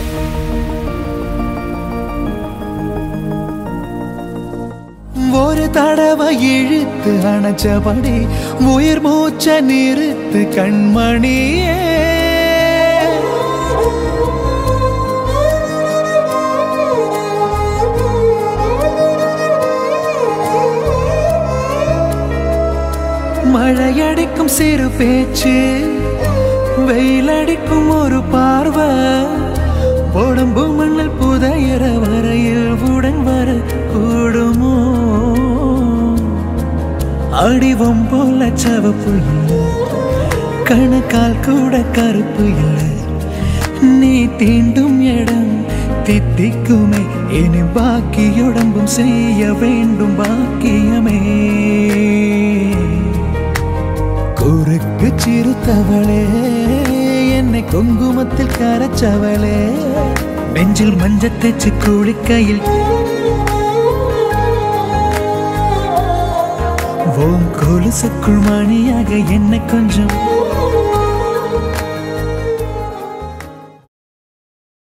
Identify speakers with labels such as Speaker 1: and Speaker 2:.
Speaker 1: ஒரு தடவை இழுத்து அணைச்சபடி உயிர் மூச்ச நிறுத்து கண்மணியே மழையடிக்கும் சிறு பேச்சு வெயிலடிக்கும் ஒரு பார்வை உடம்பு மண்ணில் புதையிற வரையில் உடன் வர கூடுமோ அடிவம் போல சவப்பு இல்லை கணக்கால் கூட கருப்பு இல்லை நீ தீண்டும் இடம் தித்திக்குமே இனி பாக்கி உடம்பும் செய்ய வேண்டும் பாக்கியமே குறுக்கு சிறுத்தவளே என்னை குங்குமத்தில் கரைச்சவளே நெஞ்சில் மஞ்சள் தேச்சு குளிக்கையில் ஓம் கொலுசுக்குள் மணியாக என்னை கொஞ்சம்